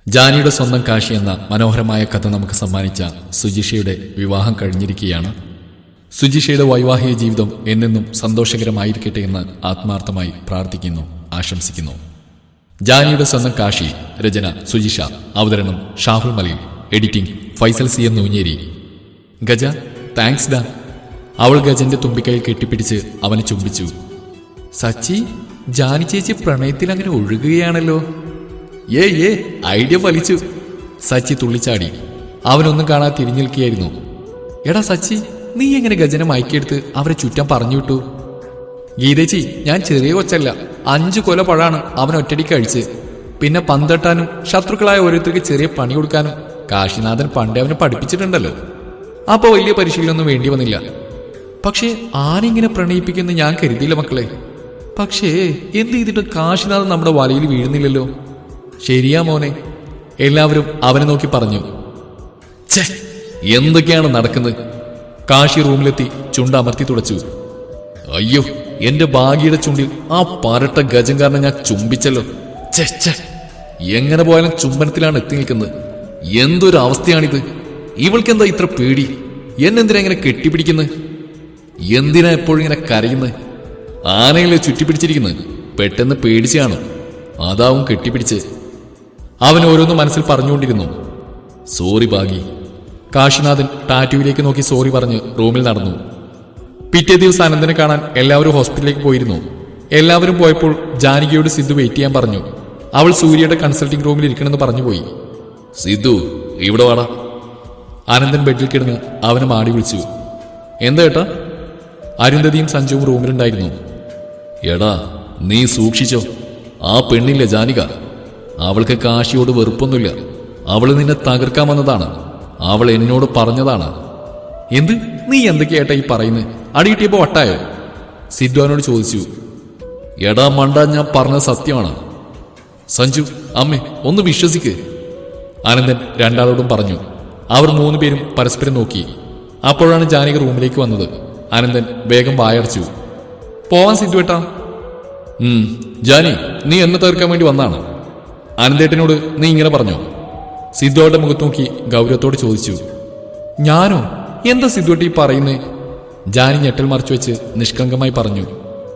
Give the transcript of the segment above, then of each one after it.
ജാനിയുടെ സ്വന്തം കാശി എന്ന മനോഹരമായ കഥ നമുക്ക് സമ്മാനിച്ച സുജിഷയുടെ വിവാഹം കഴിഞ്ഞിരിക്കുകയാണ് സുജിഷയുടെ വൈവാഹിക ജീവിതം എന്നെന്നും സന്തോഷകരമായിരിക്കട്ടെ എന്ന് ആത്മാർത്ഥമായി പ്രാർത്ഥിക്കുന്നു ആശംസിക്കുന്നു ജാനിയുടെ സ്വന്തം കാശി രചന സുജിഷ അവതരണം Shahul Malayil editing Faisal C M Noonjeri Gaja thanks ഡാ അവൾ ഗജന്റെ തുമ്പിക്കൈയിൽ കെട്ടിപ്പിടിച്ച് അവനെ ചുംബിച്ചു സച്ചി ജാനി ചേച്ചി പ്രണയത്തിൽ അങ്ങനെ ഒഴുകുകയാണല്ലോ ഏ ഏ ഐഡിയ ഫലിച്ചു സച്ചി തുള്ളിച്ചാടി അവനൊന്നും കാണാതെ തിരിഞ്ഞു നിൽക്കുകയായിരുന്നു എടാ സച്ചി നീ എങ്ങനെ ഗജനെ മയക്കിയെടുത്ത് അവരെ ചുറ്റാൻ പറഞ്ഞു വിട്ടു ഗീതേച്ചി ഞാൻ ചെറിയ കൊച്ചല്ല അഞ്ചു കൊല പഴാണ് അവൻ ഒറ്റടിക്ക് കഴിച്ച് പിന്നെ പന്തട്ടാനും ശത്രുക്കളായ ഓരോരുത്തർക്ക് ചെറിയ പണി കൊടുക്കാനും കാശിനാഥൻ പണ്ടേ അവനെ പഠിപ്പിച്ചിട്ടുണ്ടല്ലോ അപ്പൊ വലിയ പരിശീലനമൊന്നും വേണ്ടി വന്നില്ല പക്ഷേ ആരെങ്ങനെ പ്രണയിപ്പിക്കുന്ന ഞാൻ കരുതിയില്ല മക്കളെ പക്ഷേ എന്ത് ചെയ്തിട്ട് കാശിനാഥൻ നമ്മുടെ വലയിൽ വീഴുന്നില്ലല്ലോ ശരിയാ മോനെ എല്ലാവരും അവനെ നോക്കി പറഞ്ഞു ഛേ എന്തൊക്കെയാണ് നടക്കുന്നത് കാശി റൂമിലെത്തി ചുണ്ട് അമർത്തി തുടച്ചു അയ്യോ എന്റെ ഭാഗ്യയുടെ ചുണ്ടിൽ ആ പരട്ട ഗജം കാരണം ഞാൻ ചുംബിച്ചല്ലോ ഛേ, ഛേ. എങ്ങനെ പോയാലും ചുംബനത്തിലാണ് എത്തി നിൽക്കുന്നത് എന്തൊരു അവസ്ഥയാണിത് ഇവൾക്കെന്താ ഇത്ര പേടി എന്നെന്തിനാ ഇങ്ങനെ കെട്ടിപ്പിടിക്കുന്നത് എന്തിനാ എപ്പോഴും ഇങ്ങനെ കരയുന്നത് ആനയിലെ ചുറ്റിപ്പിടിച്ചിരിക്കുന്നത് പെട്ടെന്ന് പേടിച്ച് കാണും അതാവും കെട്ടിപ്പിടിച്ച് അവൻ ഓരോന്ന് മനസ്സിൽ പറഞ്ഞുകൊണ്ടിരുന്നു സോറി ഭാഗി കാശിനാഥൻ ടാറ്റുവിലേക്ക് നോക്കി സോറി പറഞ്ഞ് റൂമിൽ നടന്നു പിറ്റേ ദിവസം അനന്തനെ കാണാൻ എല്ലാവരും ഹോസ്പിറ്റലിലേക്ക് പോയിരുന്നു എല്ലാവരും പോയപ്പോൾ ജാനകിയോട് സിദ്ധു വെയിറ്റ് ചെയ്യാൻ പറഞ്ഞു അവൾ സൂര്യയുടെ കൺസൾട്ടിംഗ് റൂമിൽ ഇരിക്കണമെന്ന് പറഞ്ഞുപോയി സിദ്ധു ഇവിടെ വാടാ അനന്തൻ ബെഡിൽ കിടന്ന് അവനെ മാടി വിളിച്ചു എന്താ ഏട്ടാ അരുന്ധതിയും സഞ്ജുവും റൂമിലുണ്ടായിരുന്നു എടാ നീ സൂക്ഷിച്ചോ ആ പെണ്ണില്ലേ ജാനിക അവൾക്ക് കാശിയോട് വെറുപ്പൊന്നുമില്ല അവൾ നിന്നെ തകർക്കാൻ വന്നതാണ് അവൾ എന്നോട് പറഞ്ഞതാണ് എന്ത് നീ എന്തൊക്കെയായിട്ടാ ഈ പറയുന്നത് അടിയിട്ടിയപ്പോ വട്ടായോ സിദ്ധു അവനോട് ചോദിച്ചു എടാ മണ്ട ഞാൻ പറഞ്ഞത് സത്യമാണ് സഞ്ജു അമ്മേ ഒന്ന് വിശ്വസിക്ക് ആനന്ദൻ രണ്ടാളോടും പറഞ്ഞു അവർ മൂന്ന് പേരും പരസ്പരം നോക്കി അപ്പോഴാണ് ജാനകി റൂമിലേക്ക് വന്നത് ആനന്ദൻ വേഗം വായടച്ചു പോവാൻ സിദ്ധു ഏട്ടാ ഉം ജാനി നീ എന്നെ തീർക്കാൻ വേണ്ടി വന്നാണ് അനന്തേട്ടനോട് നീ ഇങ്ങനെ പറഞ്ഞോ സിദ്ധുവയുടെ മുഖത്ത് നോക്കി ഗൗരവത്തോട് ചോദിച്ചു ഞാനോ എന്താ സിദ്ധുവേട്ടി പറയുന്നേ ജാനി ഞെട്ടൽ മറച്ചു വെച്ച് നിഷ്കളങ്കമായി പറഞ്ഞു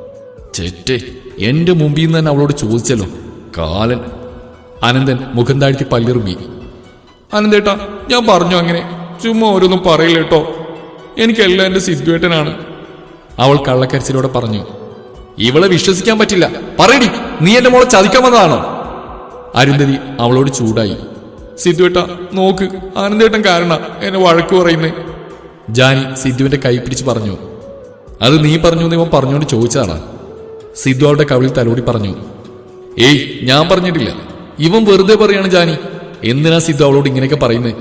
ചെറ്റേ എന്റെ മുമ്പിൽ നിന്ന് തന്നെ അവളോട് ചോദിച്ചല്ലോ കാലൻ അനന്തൻ മുഖം താഴ്ത്തി പല്ലിറുങ്ങി അനന്തേട്ടാ ഞാൻ പറഞ്ഞു അങ്ങനെ ചുമ്മാ ഓരോന്നും പറയില്ല കേട്ടോ എനിക്കെല്ലാം എന്റെ സിദ്ധുവേട്ടനാണ് അവൾ കള്ളക്കരച്ചിലോടെ പറഞ്ഞു ഇവളെ വിശ്വസിക്കാൻ പറ്റില്ല പറയടി നീ എന്റെ മോളെ ചതിക്കാൻ വന്നതാണോ അരുന്ധതി അവളോട് ചൂടായി സിദ്ധുവേട്ട നോക്ക് ആനന്ദേട്ടൻ കാരണ എന്നെ വഴക്ക് പറയുന്നേ ജാനി സിദ്ധുവിന്റെ കൈ പിടിച്ച് പറഞ്ഞു അത് നീ പറഞ്ഞു എന്ന് ഇവൻ പറഞ്ഞുകൊണ്ട് ചോദിച്ചതാണ് സിദ്ധു അവളുടെ കവിളിൽ തലോടി പറഞ്ഞു ഏയ് ഞാൻ പറഞ്ഞിട്ടില്ല ഇവൻ വെറുതെ പറയാണ് ജാനി എന്തിനാ സിദ്ധു അവളോട് ഇങ്ങനെയൊക്കെ പറയുന്നത്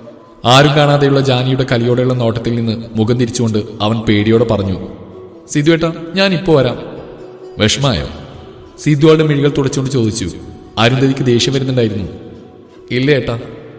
ആരും കാണാതെയുള്ള ജാനിയുടെ കലിയോടെയുള്ള നോട്ടത്തിൽ നിന്ന് മുഖം തിരിച്ചുകൊണ്ട് അവൻ പേടിയോടെ പറഞ്ഞു സിദ്ധുവേട്ട ഞാൻ ഇപ്പോ വരാം വിഷമായോ സിദ്ധുവാളുടെ മിഴികൾ തുടച്ചുകൊണ്ട് ചോദിച്ചു അരുന്ധതിക്ക് ദേഷ്യം വരുന്നുണ്ടായിരുന്നു ഇല്ല ഏട്ടാ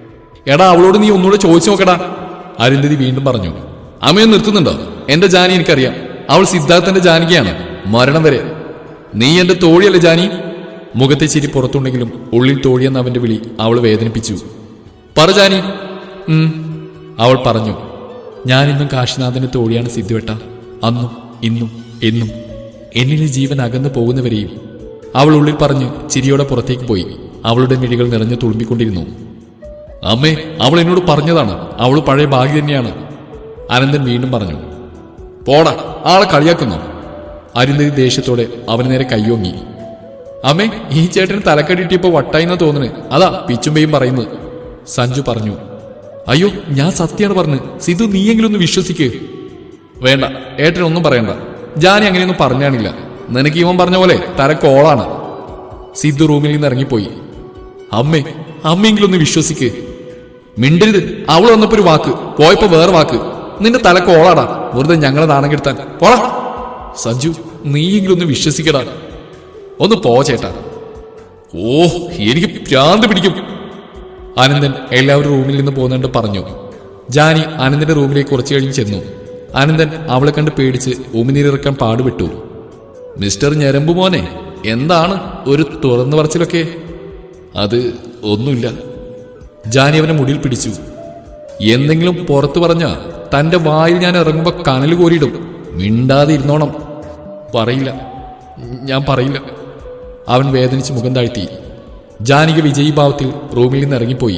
എടാ അവളോട് നീ ഒന്നുകൂടെ ചോദിച്ചു നോക്കടാ അരുന്ധതി വീണ്ടും പറഞ്ഞു അമ്മയെ നിർത്തുന്നുണ്ടോ എന്റെ ജാനി എനിക്കറിയാം അവൾ സിദ്ധാർത്ഥന്റെ ജാനികയാണ് മരണം വരെ നീ എന്റെ തോഴിയല്ലേ ജാനി മുഖത്തെ ചിരി പുറത്തുണ്ടെങ്കിലും ഉള്ളിൽ തോഴിയെന്ന അവന്റെ വിളി അവൾ വേദനിപ്പിച്ചു പറ ജാനി ഉം. അവൾ പറഞ്ഞു ഞാനിന്നും കാശിനാഥന്റെ തോഴിയാണ് സിദ്ധുവേട്ട അന്നും ഇന്നും എന്നും എന്നിലെ ജീവൻ അകന്നു പോകുന്നവരെയും അവൾ ഉള്ളിൽ പറഞ്ഞ് ചിരിയോടെ പുറത്തേക്ക് പോയി അവളുടെ മിഴികൾ നിറഞ്ഞു തുളുമ്പിക്കൊണ്ടിരുന്നു അമ്മേ അവൾ എന്നോട് പറഞ്ഞതാണ് അവൾ പഴയ ഭാഗ്യ തന്നെയാണ് അനന്തൻ വീണ്ടും പറഞ്ഞു പോടാ ആളെ കളിയാക്കുന്നു അരുന്ധതി ദേഷ്യത്തോടെ അവന് നേരെ കയ്യോങ്ങി അമ്മേ ഈ ചേട്ടന് തലക്കടിട്ടിയപ്പോ വട്ടായിന്നാ തോന്നുന്നു അതാ പിച്ചുമ്പയും പറയുന്നത് സഞ്ജു പറഞ്ഞു അയ്യോ ഞാൻ സത്യാണ് പറഞ്ഞു സിധു നീയെങ്കിലും ഒന്ന് വിശ്വസിക്ക് വേണ്ട ഏട്ടൻ ഒന്നും പറയണ്ട ജാനി അങ്ങനെയൊന്നും പറഞ്ഞാണില്ല നിനക്ക് ഇവൻ പറഞ്ഞ പോലെ തരക്കോളാണ് സിദ്ധു റൂമിൽ നിന്ന് ഇറങ്ങിപ്പോയി അമ്മേ അമ്മയെങ്കിലും ഒന്ന് വിശ്വസിക്ക് മിണ്ടരുത് അവൾ വന്നപ്പോ ഒരു വാക്ക് പോയപ്പോ വേറെ വാക്ക് നിന്റെ തലക്കോളാടാ വെറുതെ ഞങ്ങളെ നാണം കെടുത്താൻ പോടാ സഞ്ജു നീയെങ്കിലും ഒന്ന് വിശ്വസിക്കടാ ഒന്ന് പോ ചേട്ടാ ഓ എനിക്ക് ഭ്രാന്ത് പിടിക്കും ആനന്ദൻ എല്ലാവരും റൂമിൽ നിന്ന് പോകുന്നുണ്ട് പറഞ്ഞു ജാനി ആനന്ദന്റെ റൂമിലേക്ക് കുറച്ചു കഴിഞ്ഞ് ചെന്നു ആനന്ദൻ അവളെ കണ്ട് പേടിച്ച് ഉമിനീരിറക്കാൻ പാടുപെട്ടു മിസ്റ്റർ ഞരമ്പു മോനെ എന്താണ് ഒരു തുറന്നു പറച്ചിലൊക്കെ അത് ഒന്നുമില്ല ജാനി അവനെ മുടിയിൽ പിടിച്ചു എന്തെങ്കിലും പുറത്തു പറഞ്ഞ തന്റെ വായിൽ ഞാൻ ഇറങ്ങുമ്പോ കനൽ കോരിയിടും മിണ്ടാതെ ഇരുന്നോണം പറയില്ല ഞാൻ പറയില്ല അവൻ വേദനിച്ച് മുഖം താഴ്ത്തി ജാനിക വിജയീഭാവത്തിൽ റൂമിൽ നിന്ന് ഇറങ്ങിപ്പോയി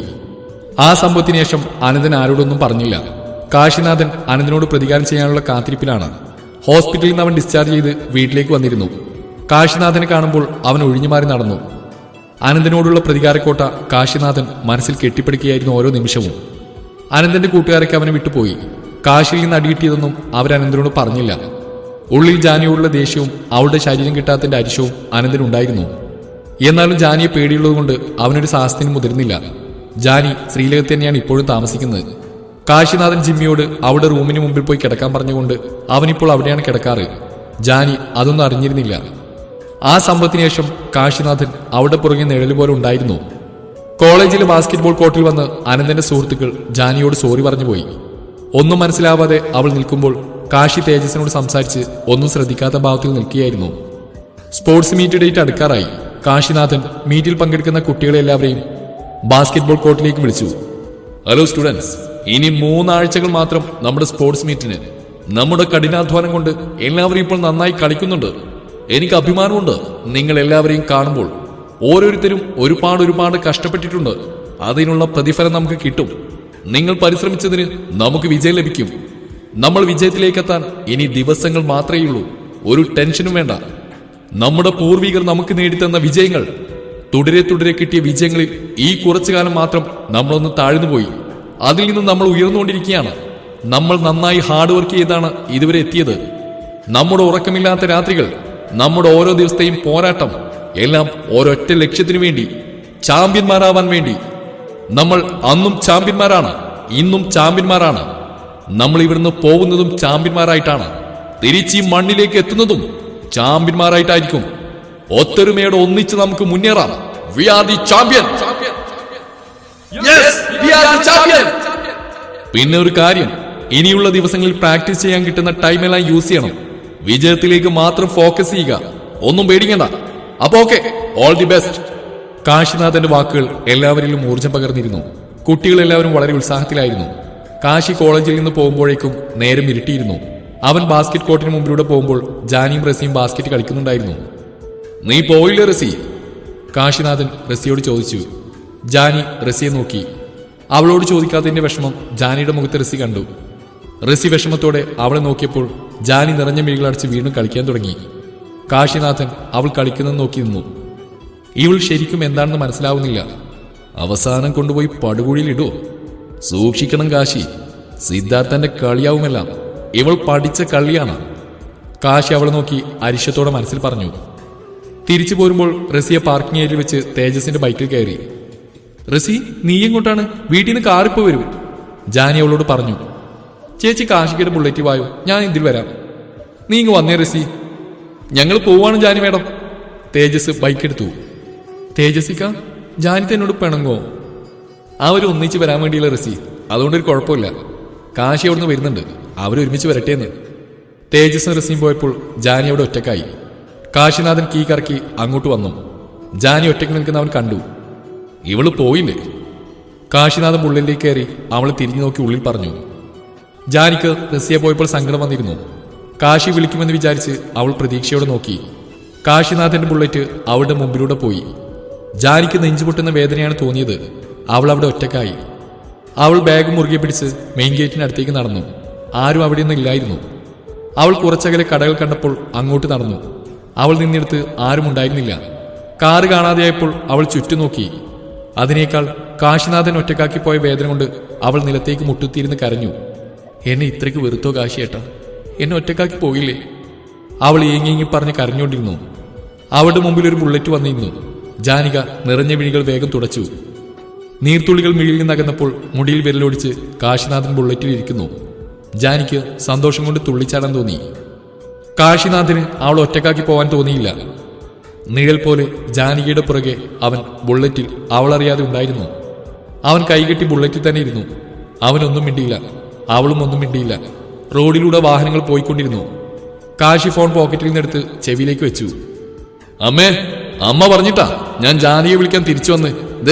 ആ സംഭവത്തിന് ശേഷം അനന്തൻ ആരോടൊന്നും പറഞ്ഞില്ല കാശിനാഥൻ അനന്തനോട് പ്രതികാരം ചെയ്യാനുള്ള കാത്തിരിപ്പിലാണ് ഹോസ്പിറ്റലിൽ നിന്ന് അവൻ ഡിസ്ചാർജ് ചെയ്ത് വീട്ടിലേക്ക് വന്നിരുന്നു കാശിനാഥനെ കാണുമ്പോൾ അവൻ ഒഴിഞ്ഞുമാറി നടന്നു അനന്തനോടുള്ള പ്രതികാരക്കോട്ട കാശിനാഥൻ മനസ്സിൽ കെട്ടിപ്പിടിക്കുകയായിരുന്നു ഓരോ നിമിഷവും അനന്തന്റെ കൂട്ടുകാരൊക്കെ അവനെ വിട്ടുപോയി കാശിയിൽ നിന്ന് അടികിട്ടിയതൊന്നും അവരനന്തനോട് പറഞ്ഞില്ല ഉള്ളിൽ ജാനിയോടുള്ള ദേഷ്യവും അവളുടെ ശരീരം കിട്ടാത്തതിന്റെ അരിശവും അനന്തനുണ്ടായിരുന്നു എന്നാലും ജാനിയെ പേടിയുള്ളതുകൊണ്ട് അവനൊരു സാഹസത്തിന് മുതിർന്നില്ല ജാനി ശ്രീലകത്ത് തന്നെയാണ് ഇപ്പോഴും താമസിക്കുന്നത് കാശിനാഥൻ ജിമ്മിയോട് അവിടെ റൂമിന് മുമ്പിൽ പോയി കിടക്കാൻ പറഞ്ഞുകൊണ്ട് അവനിപ്പോൾ അവിടെയാണ് കിടക്കാറ് ജാനി അതൊന്നും അറിഞ്ഞിരുന്നില്ല ആ സംഭവത്തിന് ശേഷം കാശിനാഥൻ അവിടെ പുറകെ നിഴല് പോലെ ഉണ്ടായിരുന്നു കോളേജിലെ ബാസ്കറ്റ്ബോൾ കോർട്ടിൽ വന്ന് അനന്തന്റെ സുഹൃത്തുക്കൾ ജാനിയോട് സോറി പറഞ്ഞു പോയി ഒന്നും മനസ്സിലാവാതെ അവൾ നിൽക്കുമ്പോൾ കാശി തേജസിനോട് സംസാരിച്ച് ഒന്നും ശ്രദ്ധിക്കാത്ത ഭാവത്തിൽ നിൽക്കുകയായിരുന്നു സ്പോർട്സ് മീറ്റ് ഡേറ്റ് അടുക്കാറായി കാശിനാഥൻ മീറ്റിൽ പങ്കെടുക്കുന്ന കുട്ടികളെ എല്ലാവരെയും ബാസ്കറ്റ്ബോൾ കോർട്ടിലേക്ക് വിളിച്ചു ഹലോ സ്റ്റുഡൻസ് ഇനി മൂന്നാഴ്ചകൾ മാത്രം നമ്മുടെ സ്പോർട്സ് മീറ്റിന് നമ്മുടെ കഠിനാധ്വാനം കൊണ്ട് എല്ലാവരും ഇപ്പോൾ നന്നായി കളിക്കുന്നുണ്ട് എനിക്ക് അഭിമാനമുണ്ട് നിങ്ങൾ എല്ലാവരെയും കാണുമ്പോൾ ഓരോരുത്തരും ഒരുപാട് ഒരുപാട് കഷ്ടപ്പെട്ടിട്ടുണ്ട് അതിനുള്ള പ്രതിഫലം നമുക്ക് കിട്ടും നിങ്ങൾ പരിശ്രമിച്ചതിന് നമുക്ക് വിജയം ലഭിക്കും നമ്മൾ വിജയത്തിലേക്കെത്താൻ ഇനി ദിവസങ്ങൾ മാത്രമേ ഉള്ളൂ ഒരു ടെൻഷനും വേണ്ട നമ്മുടെ പൂർവികർ നമുക്ക് നേടിത്തന്ന വിജയങ്ങൾ തുടരെ തുടരെ കിട്ടിയ വിജയങ്ങളിൽ ഈ കുറച്ചു കാലം മാത്രം നമ്മളൊന്ന് താഴ്ന്നുപോയി അതിൽ നിന്ന് നമ്മൾ ഉയർന്നുകൊണ്ടിരിക്കുകയാണ് നമ്മൾ നന്നായി ഹാർഡ് വർക്ക് ചെയ്താണ് ഇതുവരെ എത്തിയത് നമ്മുടെ ഉറക്കമില്ലാത്ത രാത്രികൾ നമ്മുടെ ഓരോ ദിവസത്തെയും പോരാട്ടം എല്ലാം ഒരൊറ്റ ലക്ഷ്യത്തിനു വേണ്ടി ചാമ്പ്യന്മാരാവാൻ വേണ്ടി നമ്മൾ അന്നും ചാമ്പ്യന്മാരാണ് ഇന്നും ചാമ്പ്യന്മാരാണ് നമ്മൾ ഇവിടുന്ന് പോകുന്നതും ചാമ്പ്യന്മാരായിട്ടാണ് തിരിച്ച് ഈ മണ്ണിലേക്ക് എത്തുന്നതും ചാമ്പ്യന്മാരായിട്ടായിരിക്കും ഒത്തൊരുമയോടെ ഒന്നിച്ച് നമുക്ക് മുന്നേറാം വി ആർ ദി ചാമ്പ്യൻ പിന്നെ ഒരു കാര്യം ഇനിയുള്ള ദിവസങ്ങളിൽ പ്രാക്ടീസ് ചെയ്യാൻ കിട്ടുന്ന ടൈമെല്ലാം യൂസ് ചെയ്യണം വിജയത്തിലേക്ക് മാത്രം ഫോക്കസ് ചെയ്യുക ഒന്നും പേടിക്കണ്ട അപ്പൊ ഓക്കെ ഓൾ ദി ബെസ്റ്റ് കാശിനാഥന്റെ വാക്കുകൾ എല്ലാവരിലും ഊർജം പകർന്നിരുന്നു കുട്ടികൾ എല്ലാവരും വളരെ ഉത്സാഹത്തിലായിരുന്നു കാശി കോളേജിൽ നിന്ന് പോകുമ്പോഴേക്കും നേരം ഇരുട്ടിയിരുന്നു അവൻ ബാസ്കറ്റ് കോർട്ടിന് മുമ്പിലൂടെ പോകുമ്പോൾ ജാനിയും റസിയും ബാസ്കറ്റ് കളിക്കുന്നുണ്ടായിരുന്നു നീ പോയില്ലേ റസി കാശിനാഥൻ റസിയോട് ചോദിച്ചു ജാനി റസിയെ നോക്കി അവളോട് ചോദിക്കാത്തതിന്റെ വിഷമം ജാനിയുടെ മുഖത്ത് റസി കണ്ടു റസി വിഷമത്തോടെ അവളെ നോക്കിയപ്പോൾ ജാനി നിറഞ്ഞ മിഴികളടച്ച് വീണ്ടും കളിക്കാൻ തുടങ്ങി കാശിനാഥൻ അവൾ കളിക്കുന്നത് നോക്കി നിന്നു ഇവൾ ശരിക്കും എന്താണെന്ന് മനസ്സിലാവുന്നില്ല അവസാനം കൊണ്ടുപോയി പടുകുഴിയിലിടൂ സൂക്ഷിക്കണം കാശി സിദ്ധാർത്ഥന്റെ കളിയാവുമെല്ലാം ഇവൾ പഠിച്ച കളിയാണ് കാശി അവളെ നോക്കി അരിശത്തോടെ മനസ്സിൽ പറഞ്ഞു തിരിച്ചു പോരുമ്പോൾ റസിയെ പാർക്കിംഗ് ഏരിയയിൽ വെച്ച് തേജസിന്റെ ബൈക്കിൽ കയറി റസി നീ എങ്ങോട്ടാണ് വീട്ടിൽ നിന്ന് കാറിപ്പോ വരും ജാനി അവളോട് പറഞ്ഞു ചേച്ചി കാശിക്കയുടെ ബുള്ളറ്റ് വായോ ഞാൻ ഇതിൽ വരാം നീ ഇങ്ങ് വന്നേ റസി ഞങ്ങൾ പോവാണ് ജാനി മേഡം തേജസ് ബൈക്ക് എടുത്തു തേജസിക്ക ജാനി എന്നോട് പിണങ്ങോ അവർ ഒന്നിച്ച് വരാൻ വേണ്ടിയുള്ള റസി അതുകൊണ്ടൊരു കുഴപ്പമില്ല കാശി അവിടുന്ന് വരുന്നുണ്ട് അവരൊരുമിച്ച് വരട്ടേന്ന് തേജസും റസിയും പോയപ്പോൾ ജാനി അവിടെ ഒറ്റക്കായി കാശിനാഥൻ കീ കറക്കി അങ്ങോട്ട് വന്നു ജാനി ഒറ്റയ്ക്ക് നിൽക്കുന്ന അവൻ കണ്ടു ഇവള് പോയില്ലേ കാശിനാഥൻ ഉള്ളിലേക്ക് കയറി അവൾ തിരിഞ്ഞു നോക്കി ഉള്ളിൽ പറഞ്ഞു ജാനിക്ക് റസിയെ പോയപ്പോൾ സങ്കടം വന്നിരുന്നു കാശി വിളിക്കുമെന്ന് വിചാരിച്ച് അവൾ പ്രതീക്ഷയോടെ നോക്കി കാശിനാഥന്റെ ബുള്ളറ്റ് അവളുടെ മുമ്പിലൂടെ പോയി ജാനിക്ക് നെഞ്ചുപൊട്ടുന്ന വേദനയാണ് തോന്നിയത് അവൾ അവിടെ ഒറ്റക്കായി അവൾ ബാഗ് മുറുകെ പിടിച്ച് മെയിൻ ഗേറ്റിനടുത്തേക്ക് നടന്നു ആരും അവിടെയൊന്നും ഇല്ലായിരുന്നു അവൾ കുറച്ചകലെ കടകൾ കണ്ടപ്പോൾ അങ്ങോട്ട് നടന്നു അവൾ നിന്നിടത്ത് ആരും ഉണ്ടായിരുന്നില്ല കാറ് കാണാതെയായപ്പോൾ അവൾ ചുറ്റും നോക്കി അതിനേക്കാൾ കാശിനാഥൻ ഒറ്റക്കാക്കി പോയ വേദന കൊണ്ട് അവൾ നിലത്തേക്ക് മുട്ടുത്തിയിരുന്ന് കരഞ്ഞു എന്നെ ഇത്രയ്ക്ക് വെറുത്തോ കാശിയേട്ടാ എന്നെ ഒറ്റക്കാക്കി പോയില്ലേ അവൾ ഏങ്ങി പറഞ്ഞ് കരഞ്ഞുകൊണ്ടിരുന്നു അവളുടെ മുമ്പിൽ ഒരു ബുള്ളറ്റ് വന്നിരുന്നു ജാനിക നിറഞ്ഞ വിഴികൾ വേഗം തുടച്ചു നീർത്തുള്ളികൾ മിഴിയിൽ നിന്നകന്നപ്പോൾ മുടിയിൽ വിരലോടിച്ച് കാശിനാഥൻ ബുള്ളറ്റിൽ ഇരിക്കുന്നു ജാനിക്ക് സന്തോഷം കൊണ്ട് തുള്ളിച്ചാടാൻ തോന്നി കാശിനാഥന് അവൾ ഒറ്റക്കാക്കി പോവാൻ തോന്നിയില്ല നിഴൽ പോലെ ജാനകിയുടെ പുറകെ അവൻ ബുള്ളറ്റിൽ അവളറിയാതെ ഉണ്ടായിരുന്നു അവൻ കൈകെട്ടി ബുള്ളറ്റിൽ തന്നെ ഇരുന്നു അവനൊന്നും മിണ്ടിയില്ല അവളും ഒന്നും മിണ്ടിയില്ല റോഡിലൂടെ വാഹനങ്ങൾ പോയിക്കൊണ്ടിരുന്നു കാശി ഫോൺ പോക്കറ്റിൽ നിന്നെടുത്ത് ചെവിയിലേക്ക് വെച്ചു അമ്മേ അമ്മ പറഞ്ഞിട്ടാ ഞാൻ ജാനകിയെ വിളിക്കാൻ തിരിച്ചു വന്ന് ദേ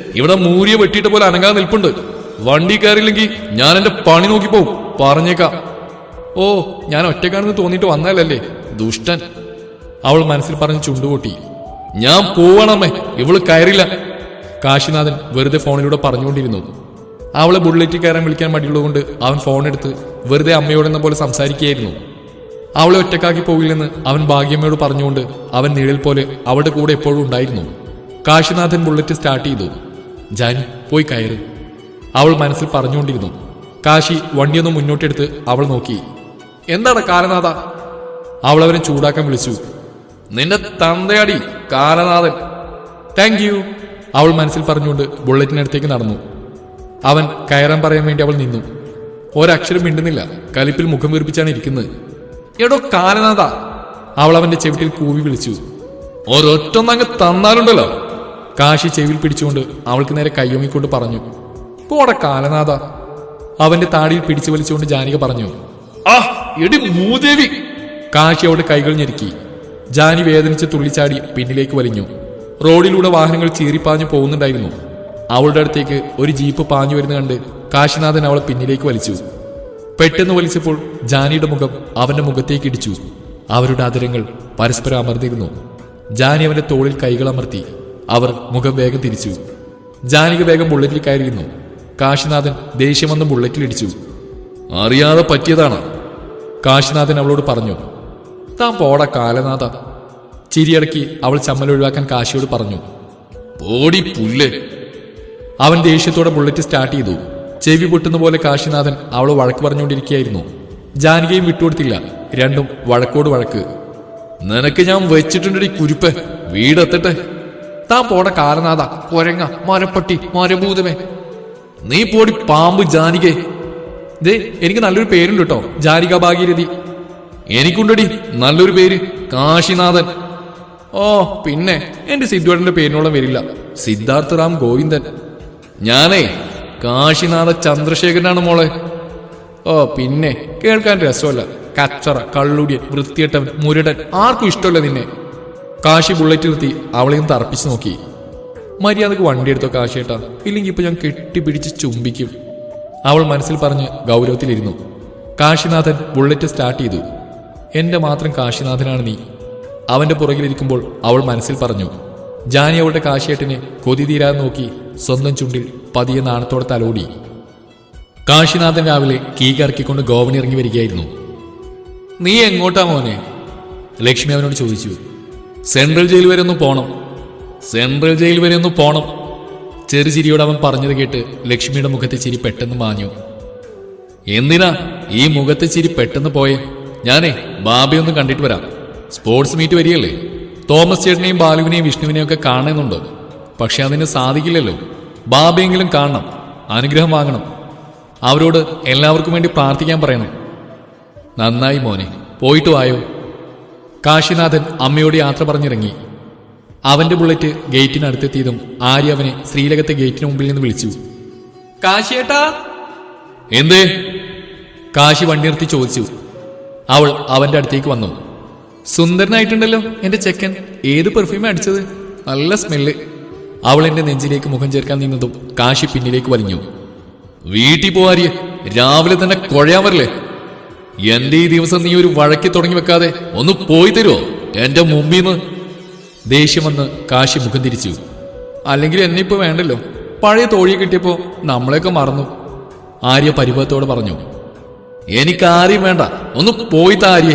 ഇവിടെ മൂരിയെ വെട്ടിയിട്ട പോലെ അനങ്ങാതെ നിൽപ്പുണ്ട് വണ്ടി കയറിയില്ലെങ്കിൽ ഞാൻ എന്റെ പണി നോക്കി പോവും പറഞ്ഞേക്കാം ഓ ഞാൻ ഒറ്റക്കാണെന്ന് തോന്നിയിട്ട് വന്നാലല്ലേ ദുഷ്ടൻ അവൾ മനസ്സിൽ പറഞ്ഞ് ചുണ്ടുപൊട്ടി ഞാൻ പോവണമേ ഇവള് കയറില്ല കാശിനാഥൻ വെറുതെ ഫോണിലൂടെ പറഞ്ഞുകൊണ്ടിരുന്നു അവളെ ബുള്ളറ്റിൽ കയറാൻ വിളിക്കാൻ മടിയുള്ളതുകൊണ്ട് അവൻ ഫോൺ എടുത്ത് വെറുതെ അമ്മയോടെന്ന പോലെ സംസാരിക്കുകയായിരുന്നു അവളെ ഒറ്റക്കാക്കി പോകില്ലെന്ന് അവൻ ഭാഗ്യമ്മയോട് പറഞ്ഞുകൊണ്ട് അവൻ നിഴൽ പോലെ അവളുടെ കൂടെ എപ്പോഴും ഉണ്ടായിരുന്നു കാശിനാഥൻ ബുള്ളറ്റ് സ്റ്റാർട്ട് ചെയ്തു ജാനി പോയി കയറ് അവൾ മനസ്സിൽ പറഞ്ഞുകൊണ്ടിരുന്നു കാശി വണ്ടിയൊന്ന് മുന്നോട്ടെടുത്ത് അവൾ നോക്കി എന്താണ് കാലനാഥ അവൾ അവനെ ചൂടാക്കാൻ വിളിച്ചു നിന്റെ തന്തയടി കാലനാഥൻ താങ്ക് യു അവൾ മനസ്സിൽ പറഞ്ഞുകൊണ്ട് ബുള്ളറ്റിനടുത്തേക്ക് നടന്നു അവൻ കയറാൻ പറയാൻ വേണ്ടി അവൾ നിന്നു ഒരക്ഷരം മിണ്ടുന്നില്ല കലിപ്പിൽ മുഖം വീർപ്പിച്ചാണ് ഇരിക്കുന്നത് എടോ കാലനാഥ അവൾ അവന്റെ ചെവിട്ടിൽ കൂവി വിളിച്ചു ഒരൊറ്റൊന്നങ്ങ് തന്നാലുണ്ടല്ലോ കാശി ചെവിൽ പിടിച്ചുകൊണ്ട് അവൾക്ക് നേരെ കയ്യൊങ്ങിക്കൊണ്ട് പറഞ്ഞു പോടെ കാലനാഥ അവന്റെ താടിയിൽ പിടിച്ചു വലിച്ചുകൊണ്ട് ജാനിക പറഞ്ഞു ആ എടി മൂദേവി കാശി അവളുടെ കൈകൾ ഞെരുക്കി ജാനി വേദനിച്ച് തുള്ളിച്ചാടി പിന്നിലേക്ക് വലിഞ്ഞു റോഡിലൂടെ വാഹനങ്ങൾ ചീറിപ്പാഞ്ഞു പോകുന്നുണ്ടായിരുന്നു അവളുടെ അടുത്തേക്ക് ഒരു ജീപ്പ് പാഞ്ഞു വരുന്ന കണ്ട് കാശിനാഥൻ അവളെ പിന്നിലേക്ക് വലിച്ചു പെട്ടെന്ന് വലിച്ചപ്പോൾ ജാനിയുടെ മുഖം അവന്റെ മുഖത്തേക്ക് ഇടിച്ചു അവരുടെ അതിരങ്ങൾ പരസ്പരം അമർന്നിരുന്നു ജാനി അവന്റെ തോളിൽ കൈകൾ അമർത്തി അവർ മുഖം വേഗം തിരിച്ചു ജാനിക വേഗം ബുള്ളറ്റിൽ കയറിയിരുന്നു കാശിനാഥൻ ദേഷ്യം വന്ന് ബുള്ളറ്റിലിടിച്ചു അറിയാതെ പറ്റിയതാണ് കാശിനാഥൻ അവളോട് പറഞ്ഞു താൻ പോട കാലനാഥ ചിരിയടക്കി അവൾ ചമ്മൽ ഒഴിവാക്കാൻ കാശിയോട് പറഞ്ഞു പോടി പുല്ല് അവൻ ദേഷ്യത്തോടെ ബുള്ളറ്റ് സ്റ്റാർട്ട് ചെയ്തു ചെവി പൊട്ടുന്ന പോലെ കാശിനാഥൻ അവളെ വഴക്ക് പറഞ്ഞുകൊണ്ടിരിക്കുകയായിരുന്നു ജാനകിയും വിട്ടുകൊടുത്തില്ല രണ്ടും വഴക്കോട് വഴക്ക് നിനക്ക് ഞാൻ വെച്ചിട്ടുണ്ടടി കുരുപ്പ് വീടെത്തട്ടെ താൻ പോട കാലനാഥ കൊരങ്ങ മരപ്പട്ടി മരഭൂതമേ നീ പോടി പാമ്പ് ജാനികേ ദേ എനിക്ക് നല്ലൊരു പേരുണ്ട് കേട്ടോ ജാനിക ഭാഗീരഥി എനിക്കുണ്ടടി നല്ലൊരു പേര് കാശിനാഥൻ ഓ പിന്നെ എന്റെ സിദ്ധുവേട്ടന്റെ പേരിനോളം വരില്ല സിദ്ധാർത്ഥ റാം ഗോവിന്ദൻ ഞാനേ കാശിനാഥ ചന്ദ്രശേഖരനാണ് മോളെ ഓ പിന്നെ കേൾക്കാൻ രസമല്ല കച്ചറ കള്ളുടിയൻ വൃത്തിയട്ടവൻ മുരടൻ ആർക്കും ഇഷ്ടമല്ല നിന്നെ കാശി ബുള്ളറ്റ് നിർത്തി അവളെയും തറപ്പിച്ചു നോക്കി മര്യാദക്ക് വണ്ടി എടുത്തോ കാശിയേട്ടാ ഇല്ലെങ്കിൽ ഇപ്പൊ ഞാൻ കെട്ടിപ്പിടിച്ച് ചുംബിക്കും അവൾ മനസ്സിൽ പറഞ്ഞ് ഗൗരവത്തിലിരുന്നു കാശിനാഥൻ ബുള്ളറ്റ് സ്റ്റാർട്ട് ചെയ്തു എന്റെ മാത്രം കാശിനാഥനാണ് നീ അവന്റെ പുറകിലിരിക്കുമ്പോൾ അവൾ മനസ്സിൽ പറഞ്ഞു ജാനി അവളുടെ കാശിയേട്ടനെ കൊതി തീരാതെ നോക്കി സ്വന്തം ചുണ്ടിൽ പതിയെ നാണത്തോടെ തലോടി കാശിനാഥൻ രാവിലെ കീ കറക്കിക്കൊണ്ട് ഗോവണി ഇറങ്ങി വരികയായിരുന്നു നീ എങ്ങോട്ടാ മോനെ ലക്ഷ്മി അവനോട് ചോദിച്ചു സെൻട്രൽ ജയിൽ വരെ ഒന്ന് പോണം സെൻട്രൽ ജയിൽ വരെ ഒന്ന് പോണം ചെറുചിരിയോട് അവൻ പറഞ്ഞത് കേട്ട് ലക്ഷ്മിയുടെ മുഖത്തെ ചിരി പെട്ടെന്ന് മാഞ്ഞു എന്തിനാ ഈ മുഖത്തെ ചിരി പെട്ടെന്ന് പോയെ ഞാനേ ബാബയൊന്നും കണ്ടിട്ട് വരാം സ്പോർട്സ് മീറ്റ് വരികയല്ലേ തോമസ് ചേട്ടനെയും ബാലുവിനെയും വിഷ്ണുവിനെയും ഒക്കെ കാണുന്നുണ്ട് പക്ഷെ അതിന് സാധിക്കില്ലല്ലോ ബാബയെങ്കിലും കാണണം അനുഗ്രഹം വാങ്ങണം അവരോട് എല്ലാവർക്കും വേണ്ടി പ്രാർത്ഥിക്കാൻ പറയണം നന്നായി മോനെ പോയിട്ട് വായോ കാശിനാഥൻ അമ്മയോട് യാത്ര പറഞ്ഞിറങ്ങി അവന്റെ ബുള്ളറ്റ് ഗേറ്റിനടുത്തെത്തിയതും ആര്യ അവനെ ശ്രീലകത്തെ ഗേറ്റിന് മുമ്പിൽ നിന്ന് വിളിച്ചു കാശിയേട്ടാ എന്തേ കാശി വണ്ടി നിർത്തി ചോദിച്ചു അവൾ അവന്റെ അടുത്തേക്ക് വന്നു സുന്ദരനായിട്ടുണ്ടല്ലോ എന്റെ ചെക്കൻ ഏത് പെർഫ്യൂം അടിച്ചത് നല്ല സ്മെല്ല് അവൾ എന്റെ നെഞ്ചിലേക്ക് മുഖം ചേർക്കാൻ നിന്നതും കാശി പിന്നിലേക്ക് വലിഞ്ഞു വീട്ടിൽ പോവാരിയ രാവിലെ തന്നെ കുഴയാൻ വരില്ലേ എന്റെ ഈ ദിവസം നീ ഒരു വഴക്കി തുടങ്ങി വെക്കാതെ ഒന്ന് പോയി തരുമോ എന്റെ മുമ്പിന്ന് ദേഷ്യം വന്ന് കാശി മുഖം തിരിച്ചു അല്ലെങ്കിൽ എന്നെ ഇപ്പൊ വേണ്ടല്ലോ പഴയ തോഴിയെ കിട്ടിയപ്പോ നമ്മളെയൊക്കെ മറന്നു ആര്യ പരിഭവത്തോടെ പറഞ്ഞു എനിക്ക് ആരെയും വേണ്ട ഒന്ന് പോയി താ ആര്യെ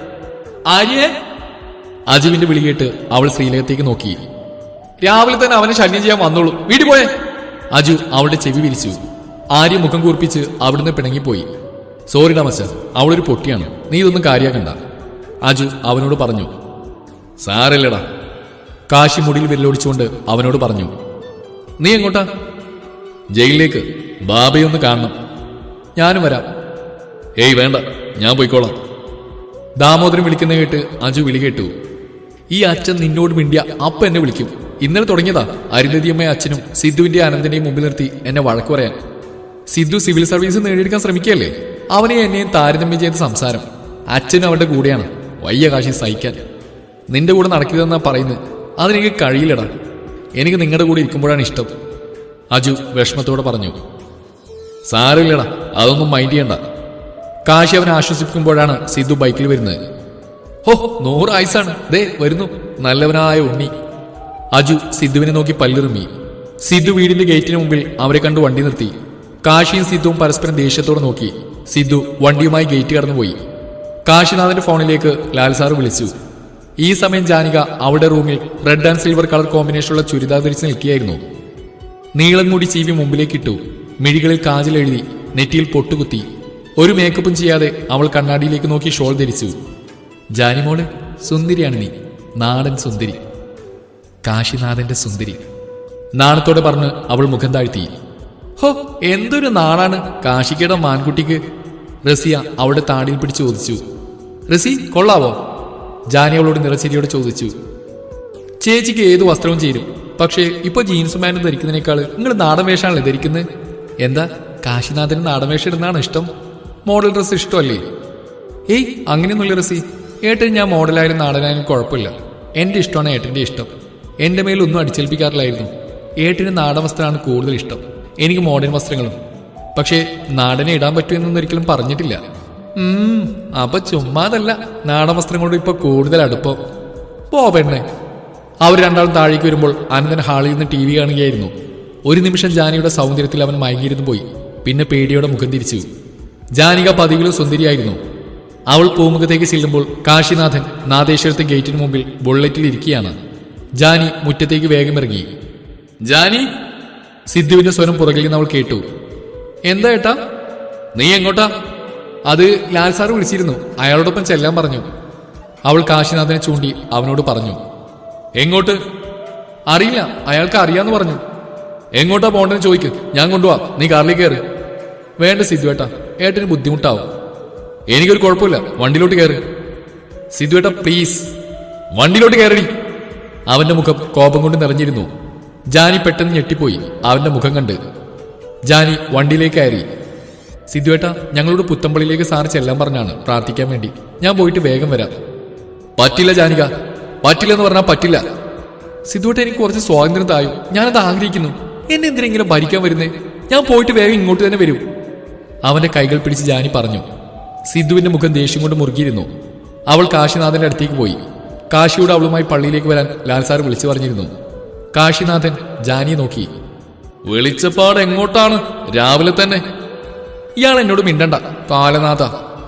ആര്യെ അജുവിന്റെ വിളി കേട്ട് അവൾ ശ്രീലകത്തേക്ക് നോക്കി രാവിലെ തന്നെ അവനെ ശല്യം ചെയ്യാൻ വന്നോളൂ വീട്ടിൽ പോയേ അജു അവളുടെ ചെവി വിരിച്ചു ആര്യ മുഖം കൂർപ്പിച്ച് അവിടുന്ന് പിണങ്ങിപ്പോയി സോറി ഡമച്ച അവളൊരു പൊട്ടിയാണ് നീ ഇതൊന്നും കാര്യാക്കണ്ട അജു അവനോട് പറഞ്ഞു സാരല്ലടാ കാശി മുടിയിൽ വിരലോടിച്ചുകൊണ്ട് അവനോട് പറഞ്ഞു നീ എങ്ങോട്ടാ ജയിലിലേക്ക് ബാബയൊന്ന് കാണണം ഞാനും വരാം ഏയ് വേണ്ട ഞാൻ പോയിക്കോളാം ദാമോദരൻ വിളിക്കുന്ന കേട്ട് അജു വിളി കേട്ടു ഈ അച്ഛൻ നിന്നോട് മിണ്ടിയ അപ്പ എന്നെ വിളിക്കും ഇന്നലെ തുടങ്ങിയതാ അരുന്ധതിയമ്മയെ അച്ഛനും സിദ്ധുവിന്റെ അനന്തനെയും മുമ്പിൽ നിർത്തി എന്നെ വഴക്ക് പറയാൻ സിദ്ധു സിവിൽ സർവീസ് നേടിയെടുക്കാൻ ശ്രമിക്കുകയല്ലേ അവനെ എന്നെയും താരതമ്യം ചെയ്ത സംസാരം അച്ഛനും അവരുടെ കൂടെയാണ് വയ്യ കാശി സഹിക്കാൻ നിന്റെ കൂടെ നടക്കരുതെന്നാ പറയുന്നത് അതെനിക്ക് കഴിയില്ലടാ എനിക്ക് നിങ്ങളുടെ കൂടെ ഇരിക്കുമ്പോഴാണ് ഇഷ്ടം അജു വിഷമത്തോടെ പറഞ്ഞു സാരമില്ലടാ അതൊന്നും മൈൻഡ് ചെയ്യണ്ട കാശി അവനെ ആശ്വസിപ്പിക്കുമ്പോഴാണ് സിദ്ധു ബൈക്കിൽ വരുന്നത് ഹോ നൂറ് ആയുസാണ് ദേ വരുന്നു നല്ലവനായ ഉണ്ണി അജു സിദ്ധുവിനെ നോക്കി പല്ലിറുമ്മി സിദ്ധു വീടിന്റെ ഗേറ്റിന് മുമ്പിൽ അവരെ കണ്ട് വണ്ടി നിർത്തി കാശിയും സിദ്ധുവും പരസ്പരം ദേഷ്യത്തോടെ നോക്കി സിദ്ധു വണ്ടിയുമായി ഗേറ്റ് കടന്നുപോയി കാശിനാഥന്റെ ഫോണിലേക്ക് ലാൽ സാറ് വിളിച്ചു ഈ സമയം ജാനിക അവളുടെ റൂമിൽ റെഡ് ആൻഡ് സിൽവർ കളർ കോമ്പിനേഷനുള്ള ചുരിദാർ ധരിച്ച് നിൽക്കുകയായിരുന്നു നീളം കൂടി ചീവി മുമ്പിലേക്ക് ഇട്ടു മിഴികളിൽ കാജൽ എഴുതി നെറ്റിയിൽ പൊട്ടുകുത്തി ഒരു മേക്കപ്പും ചെയ്യാതെ അവൾ കണ്ണാടിയിലേക്ക് നോക്കി ഷോൾ ധരിച്ചു ജാനിമോള് സുന്ദരിയാണ് നീ നാടൻ സുന്ദരി കാശിനാഥന്റെ സുന്ദരി നാണത്തോടെ പറഞ്ഞ് അവൾ മുഖം താഴ്ത്തി ഹോ എന്തൊരു നാണാണ് കാശിക്കയുടെ മാൻകുട്ടിക്ക് റസിയ അവളുടെ താടിയിൽ പിടിച്ച് ചോദിച്ചു റസി കൊള്ളാവോ ജാനി അവളോട് നിറച്ചിരിയോട് ചോദിച്ചു ചേച്ചിക്ക് ഏത് വസ്ത്രവും ചേരും പക്ഷേ ഇപ്പൊ ജീൻസും പാന്റും ധരിക്കുന്നതിനേക്കാൾ നിങ്ങൾ നാടൻ വേഷമാണല്ലേ ധരിക്കുന്നത് എന്താ കാശിനാഥന് നാടൻ വേഷം ഇടുന്നതാണ് ഇഷ്ടം മോഡൽ ഡ്രസ്സ് ഇഷ്ടമല്ലേ ഏയ് അങ്ങനെയൊന്നുമില്ല റസി ഏട്ടൻ ഞാൻ മോഡലായാലും നാടനായാലും കുഴപ്പമില്ല എന്റെ ഇഷ്ടമാണ് ഏട്ടന്റെ ഇഷ്ടം എന്റെ മേലൊന്നും അടിച്ചേൽപ്പിക്കാറില്ലായിരുന്നു ഏട്ടിന് നാടൻ വസ്ത്രമാണ് കൂടുതൽ ഇഷ്ടം എനിക്ക് മോഡേൺ വസ്ത്രങ്ങളും പക്ഷേ നാടനെ ഇടാൻ പറ്റുമെന്നൊന്നും ഒരിക്കലും പറഞ്ഞിട്ടില്ല ഉം അപ്പൊ ചുമ്മാതല്ല നാടൻ വസ്ത്രങ്ങളോട് ഇപ്പൊ കൂടുതൽ അടുപ്പം പോ പെണ്ണെ അവർ രണ്ടാളും താഴേക്ക് വരുമ്പോൾ അനന്തൻ ഹാളിൽ നിന്ന് ടി വി കാണുകയായിരുന്നു ഒരു നിമിഷം ജാനിയുടെ സൗന്ദര്യത്തിൽ അവൻ മയങ്ങിയിരുന്നു പോയി പിന്നെ പേടിയോടെ മുഖം തിരിച്ചു ജാനിക പതിവിലും സുന്ദരിയായിരുന്നു അവൾ പൂമുഖത്തേക്ക് ചെല്ലുമ്പോൾ കാശിനാഥൻ നാദേശ്വരത്തെ ഗേറ്റിന് മുമ്പിൽ ബുള്ളറ്റിൽ ഇരിക്കുകയാണ് ജാനി മുറ്റത്തേക്ക് വേഗം ഇറങ്ങി ജാനി സിദ്ധുവിന്റെ സ്വരം പുറകിൽ നിന്ന് അവൾ കേട്ടു എന്താ ഏട്ടാ നീ എങ്ങോട്ടാ അത് ലാൽ സാർ വിളിച്ചിരുന്നു അയാളോടൊപ്പം ചെല്ലാൻ പറഞ്ഞു അവൾ കാശിനാഥനെ ചൂണ്ടി അവനോട് പറഞ്ഞു എങ്ങോട്ട് അറിയില്ല അയാൾക്ക് അറിയാന്ന് പറഞ്ഞു എങ്ങോട്ടാ പോണ്ടെന്ന് ചോദിക്ക് ഞാൻ കൊണ്ടുപോവാ നീ കാറിലേക്ക് കയറ് വേണ്ട സിദ്ധുവേട്ട ഏട്ടന് ബുദ്ധിമുട്ടാവും എനിക്കൊരു കുഴപ്പമില്ല വണ്ടിയിലോട്ട് കയറ് സിദ്ധുവേട്ട പ്ലീസ് വണ്ടിയിലോട്ട് കയറടി അവന്റെ മുഖം കോപം കൊണ്ട് നിറഞ്ഞിരുന്നു ജാനി പെട്ടെന്ന് ഞെട്ടിപ്പോയി അവന്റെ മുഖം കണ്ട് ജാനി വണ്ടിയിലേക്ക് കയറി സിദ്ധുവേട്ട ഞങ്ങളോട് പുത്തമ്പള്ളിയിലേക്ക് സാർ ചെല്ലാൻ പറഞ്ഞാണ് പ്രാർത്ഥിക്കാൻ വേണ്ടി ഞാൻ പോയിട്ട് വേഗം വരാം പറ്റില്ല ജാനിക പറ്റില്ലെന്ന് പറഞ്ഞാൽ പറ്റില്ല സിദ്ധുവേട്ട എനിക്ക് കുറച്ച് സ്വാതന്ത്ര്യം തായും ഞാനത് ആഗ്രഹിക്കുന്നു എന്നെ എന്തിനെങ്കിലും ഭരിക്കാൻ വരുന്നേ ഞാൻ പോയിട്ട് വേഗം ഇങ്ങോട്ട് തന്നെ വരും അവന്റെ കൈകൾ പിടിച്ച് ജാനി പറഞ്ഞു സിദ്ധുവിന്റെ മുഖം ദേഷ്യം കൊണ്ട് മുറുകിയിരുന്നു അവൾ കാശിനാഥന്റെ അടുത്തേക്ക് പോയി കാശിയോട് അവളുമായി പള്ളിയിലേക്ക് വരാൻ ലാൽ സാർ വിളിച്ചു പറഞ്ഞിരുന്നു കാശിനാഥൻ ജാനിയെ നോക്കി വെളിച്ചപ്പാട് എങ്ങോട്ടാണ് രാവിലെ തന്നെ ഇയാൾ എന്നോട് മിണ്ടണ്ട കാലനാഥ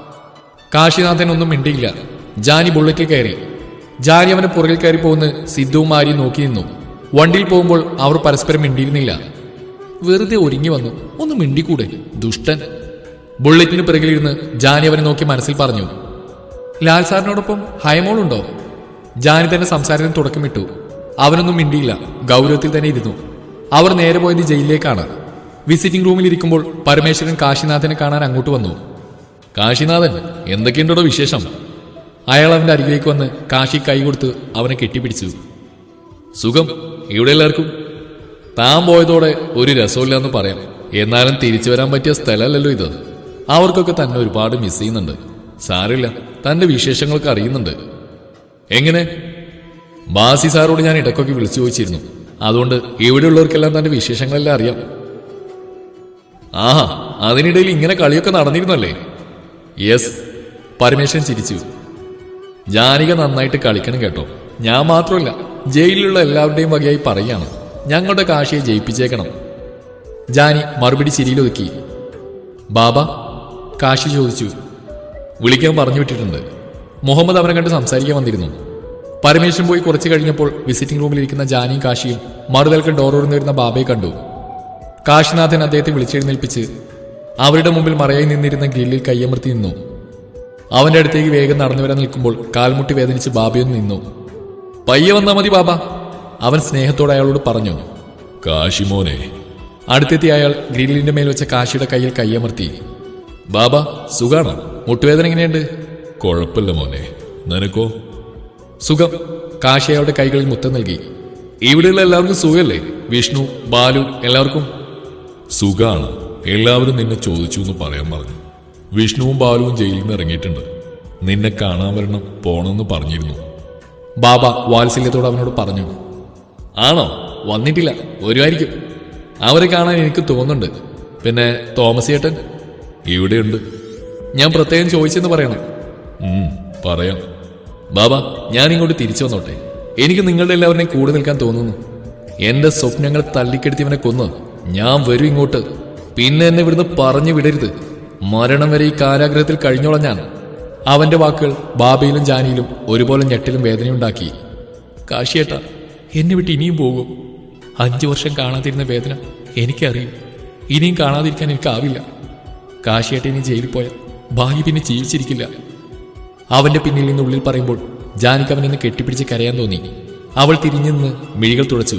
കാശിനാഥൻ ഒന്നും മിണ്ടിയില്ല ജാനി ബുള്ളറ്റിൽ കയറി ജാനി അവന്റെ പുറകിൽ കയറി പോകുന്ന സിദ്ധുവും ആര്യയും നോക്കി നിന്നു വണ്ടിയിൽ പോകുമ്പോൾ അവർ പരസ്പരം മിണ്ടിയിരുന്നില്ല വെറുതെ ഒരുങ്ങി വന്നു ഒന്ന് മിണ്ടിക്കൂടെ ദുഷ്ടൻ ബുള്ളറ്റിന് പിറകിലിരുന്ന് ജാനി അവനെ നോക്കി മനസ്സിൽ പറഞ്ഞു ലാൽ സാറിനോടൊപ്പം ഹയമോളുണ്ടോ ജാനി തന്നെ സംസാരത്തിന് തുടക്കമിട്ടു അവനൊന്നും മിണ്ടിയില്ല ഗൗരവത്തിൽ തന്നെ ഇരുന്നു അവർ നേരെ പോയത് ജയിലിലേക്കാണ് വിസിറ്റിംഗ് റൂമിൽ ഇരിക്കുമ്പോൾ പരമേശ്വരൻ കാശിനാഥനെ കാണാൻ അങ്ങോട്ട് വന്നു കാശിനാഥൻ എന്തൊക്കെയുണ്ടോ വിശേഷം അയാൾ അവന്റെ അരികിലേക്ക് വന്ന് കാശി കൈ കൊടുത്ത് അവനെ കെട്ടിപ്പിടിച്ചു സുഖം ഇവിടെ എല്ലാവർക്കും താൻ പോയതോടെ ഒരു രസമില്ലെന്ന് പറയാം എന്നാലും തിരിച്ചു വരാൻ പറ്റിയ സ്ഥലമല്ലല്ലോ ഇത് അവർക്കൊക്കെ തന്നെ ഒരുപാട് മിസ് ചെയ്യുന്നുണ്ട് സാരില്ല തന്റെ വിശേഷങ്ങളൊക്കെ അറിയുന്നുണ്ട് എങ്ങനെ ബാസി സാറോട് ഞാൻ ഇടയ്ക്കൊക്കെ വിളിച്ചു ചോദിച്ചിരുന്നു അതുകൊണ്ട് ഇവിടെയുള്ളവർക്കെല്ലാം തന്റെ വിശേഷങ്ങളെല്ലാം അറിയാം ആഹാ അതിനിടയിൽ ഇങ്ങനെ കളിയൊക്കെ നടന്നിരുന്നല്ലേ യെസ് പരമേശ്വരൻ ചിരിച്ചു ജാനിക നന്നായിട്ട് കളിക്കണം കേട്ടോ ഞാൻ മാത്രമല്ല ജയിലിലുള്ള എല്ലാവരുടെയും വകയായി പറയാണ് ഞങ്ങളുടെ കാശിയെ ജയിപ്പിച്ചേക്കണം ജാനി മറുപടി ചിരിയിലൊതുക്കി ബാബ കാശി ചോദിച്ചു വിളിക്കാൻ പറഞ്ഞു വിട്ടിട്ടുണ്ട് മുഹമ്മദ് അവനെ കണ്ട് സംസാരിക്കാൻ വന്നിരുന്നു പരമേശ്വരൻ പോയി കുറച്ച് കഴിഞ്ഞപ്പോൾ വിസിറ്റിംഗ് റൂമിലിരിക്കുന്ന ജാനിയും കാശിയും മറുതൽക്ക് ഡോർ തുറന്നു വരുന്ന ബാബയെ കണ്ടു കാശിനാഥൻ അദ്ദേഹത്തെ വിളിച്ചെഴുന്നേൽപ്പിച്ച് അവരുടെ മുമ്പിൽ മറയായി നിന്നിരുന്ന ഗ്രില്ലിൽ കയ്യമർത്തി നിന്നു അവന്റെ അടുത്തേക്ക് വേഗം നടന്നു വരാൻ നിൽക്കുമ്പോൾ കാൽമുട്ടി വേദനിച്ച് ബാബയൊന്ന് നിന്നു പയ്യെ വന്നാ മതി ബാബ അവൻ സ്നേഹത്തോടെ അയാളോട് പറഞ്ഞു കാശിമോനെ അടുത്തെത്തി അയാൾ ഗ്രില്ലിന്റെ മേൽ വെച്ച കാശിയുടെ കയ്യിൽ കയ്യമർത്തി ബാബ സുഖാണോ മുട്ടുവേദന എങ്ങനെയുണ്ട് കുഴപ്പമില്ല മോനെ നിനക്കോ സുഖം കാശി അയാളുടെ കൈകളിൽ മുത്തം നൽകി ഇവിടെയുള്ള എല്ലാവർക്കും സുഖമല്ലേ വിഷ്ണു ബാലു എല്ലാവർക്കും സുഖാണ് എല്ലാവരും നിന്നെ ചോദിച്ചു എന്ന് പറയാൻ പറഞ്ഞു വിഷ്ണുവും ബാലുവും ജയിലിൽ നിന്ന് ഇറങ്ങിയിട്ടുണ്ട് നിന്നെ കാണാൻ വരണം പോണമെന്ന് പറഞ്ഞിരുന്നു ബാബ വാത്സല്യത്തോട് അവനോട് പറഞ്ഞു ആണോ വന്നിട്ടില്ല വരുമായിരിക്കും അവരെ കാണാൻ എനിക്ക് തോന്നുന്നുണ്ട് പിന്നെ തോമസ് ചേട്ടൻ ഇവിടെയുണ്ട് ഞാൻ പ്രത്യേകം ചോദിച്ചെന്ന് പറയണം ഉം, പറയാം ബാബ ഞാൻ ഇങ്ങോട്ട് തിരിച്ചു വന്നോട്ടെ എനിക്ക് നിങ്ങളുടെ എല്ലാവരുടെയും കൂടെ നിൽക്കാൻ തോന്നുന്നു എന്റെ സ്വപ്നങ്ങൾ തള്ളിക്കെടുത്തിയവനെ കൊന്ന് ഞാൻ വരും ഇങ്ങോട്ട് പിന്നെ എന്നെ ഇവിടുന്ന് പറഞ്ഞു വിടരുത് മരണം വരെ ഈ കാരാഗ്രഹത്തിൽ കഴിഞ്ഞോളാം ഞാൻ അവന്റെ വാക്കുകൾ ബാബയിലും ജാനിയിലും ഒരുപോലെ ഞെട്ടിലും വേദനയുണ്ടാക്കി കാശിയേട്ട എന്നെ വിട്ട് ഇനിയും പോകും അഞ്ചു വർഷം കാണാതിരുന്ന വേദന എനിക്കറിയും ഇനിയും കാണാതിരിക്കാൻ എനിക്കാവില്ല കാശിയേട്ട ഇനി ജയിലിൽ പോയാൽ ഭാഗ്യ പിന്നെ ജീവിച്ചിരിക്കില്ല അവന്റെ പിന്നിൽ നിന്ന് ഉള്ളിൽ പറയുമ്പോൾ ജാനിക്ക് അവനെന്ന് കെട്ടിപ്പിടിച്ച് കരയാൻ തോന്നി അവൾ തിരിഞ്ഞു നിന്ന് മിഴികൾ തുളച്ചു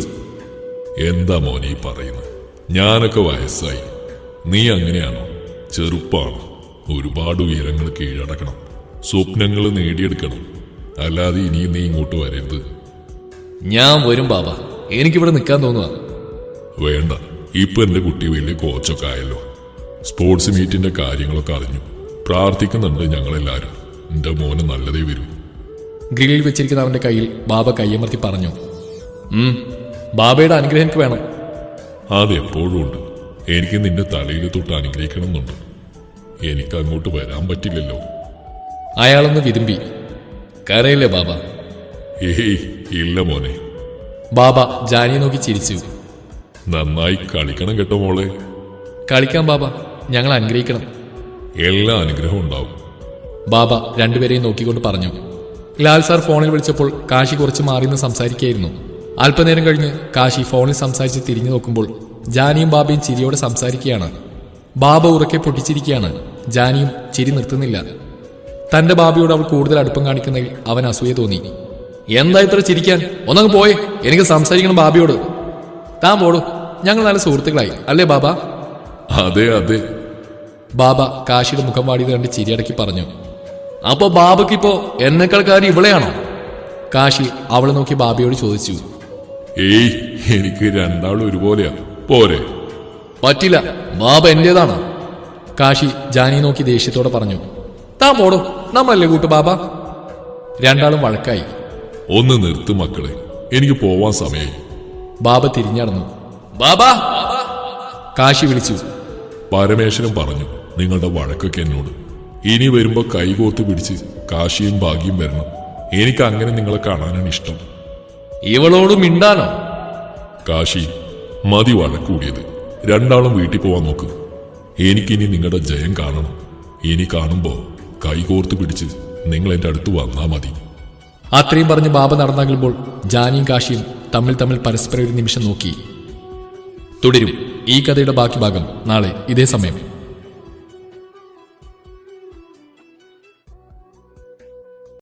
എന്താ മോനെ ഈ പറയുന്നത് ഞാനൊക്കെ വയസ്സായി നീ അങ്ങനെയാണോ ചെറുപ്പാണ് ഒരുപാട് ഉയരങ്ങൾ കീഴടക്കണം സ്വപ്നങ്ങൾ നേടിയെടുക്കണം അല്ലാതെ ഇനിയും നീ ഇങ്ങോട്ട് വരരുത് ഞാൻ വരും ബാബ എനിക്കിവിടെ നിൽക്കാൻ തോന്നുക വേണ്ട ഇപ്പൊ എന്റെ കുട്ടി വലിയ കോച്ചൊക്കെ ആയല്ലോ സ്പോർട്സ് മീറ്റിന്റെ കാര്യങ്ങളൊക്കെ അറിഞ്ഞു പ്രാർത്ഥിക്കുന്നുണ്ട് ഞങ്ങളെല്ലാരും എന്റെ മോന് നല്ലതേ വരൂ ഗ്രില്ലിൽ വെച്ചിരിക്കുന്ന അവന്റെ കയ്യിൽ ബാബ കയ്യമർത്തി പറഞ്ഞു ഉം ബാബയുടെ അനുഗ്രഹം എനിക്ക് വേണം അതെപ്പോഴും ഉണ്ട് എനിക്ക് നിന്റെ തലയിൽ തൊട്ട് അനുഗ്രഹിക്കണമെന്നുണ്ട് എനിക്ക് അങ്ങോട്ട് വരാൻ പറ്റില്ലല്ലോ അയാളൊന്ന് വിരുമ്പി കരയില്ലേ ബാബ ഏയ് ഇല്ല മോനെ ബാബ ജാനിയെ നോക്കി ചിരിച്ചു നന്നായി കളിക്കണം കേട്ടോ മോളെ കളിക്കാൻ ബാബ ഞങ്ങൾ അനുഗ്രഹിക്കണം എല്ലാ അനുഗ്രഹവും ഉണ്ടാവും ബാബ രണ്ടുപേരെയും നോക്കിക്കൊണ്ട് പറഞ്ഞു ലാൽ സാർ ഫോണിൽ വിളിച്ചപ്പോൾ കാശി കുറച്ച് മാറിന്ന് സംസാരിക്കുകയായിരുന്നു അല്പനേരം കഴിഞ്ഞ് കാശി ഫോണിൽ സംസാരിച്ച് തിരിഞ്ഞു നോക്കുമ്പോൾ ജാനിയും ബാബയും ചിരിയോടെ സംസാരിക്കുകയാണ് ബാബ ഉറക്കെ പൊട്ടിച്ചിരിക്കുകയാണ് ജാനിയും ചിരി നിർത്തുന്നില്ല തന്റെ ബാബയോട് അവൾ കൂടുതൽ അടുപ്പം കാണിക്കുന്നതിൽ അവൻ അസൂയ തോന്നി എന്താ ഇത്ര ചിരിക്കാൻ ഒന്നങ്ങ് പോയേ എനിക്ക് സംസാരിക്കണം ബാബയോട് താൻ പോടൂ ഞങ്ങൾ നല്ല സുഹൃത്തുക്കളായി അല്ലേ ബാബ അതെ അതെ ബാബ കാശിയുടെ മുഖം വാടിയത് കണ്ട് ചിരിയടക്കി പറഞ്ഞു അപ്പൊ ബാബയ്ക്കിപ്പോ എന്നെക്കാൾ കാര്യം ഇവളെയാണോ കാശി അവളെ നോക്കി ബാബയോട് ചോദിച്ചു ഏയ് എനിക്ക് രണ്ടാളും ഒരുപോലെയാ പോരെ പറ്റില്ല ബാബ എന്റേതാണ് കാശി ജാനി നോക്കി ദേഷ്യത്തോടെ പറഞ്ഞു താൻ പോടോ നമ്മളല്ലേ കൂട്ടു ബാബ രണ്ടാളും വഴക്കായി ഒന്ന് നിർത്ത് മക്കളെ എനിക്ക് പോവാൻ സമയമായി ബാബ തിരിഞ്ഞടന്നു ബാബ കാശി വിളിച്ചു പരമേശ്വരൻ പറഞ്ഞു നിങ്ങളുടെ വഴക്കൊക്കെ എന്നോട് ഇനി വരുമ്പോ കൈകോർത്ത് പിടിച്ച് കാശിയും ഭാഗ്യം വരണം എനിക്ക് അങ്ങനെ നിങ്ങളെ കാണാനാണ് ഇഷ്ടം ഇവളോട് മിണ്ടാനോ കാശി മതി വഴക്കൂടിയത് രണ്ടാളും വീട്ടിൽ പോവാൻ നോക്ക് എനിക്കിനി നിങ്ങളുടെ ജയം കാണണം ഇനി കാണുമ്പോ കൈകോർത്ത് പിടിച്ച് നിങ്ങൾ എന്റെ അടുത്ത് വന്നാ മതി അത്രയും പറഞ്ഞ് ബാബ നടന്നകലുമ്പോൾ ജാനിയും കാശിയും തമ്മിൽ തമ്മിൽ പരസ്പരം ഒരു നിമിഷം നോക്കി തുടരും ഈ കഥയുടെ ബാക്കി ഭാഗം നാളെ ഇതേ സമയം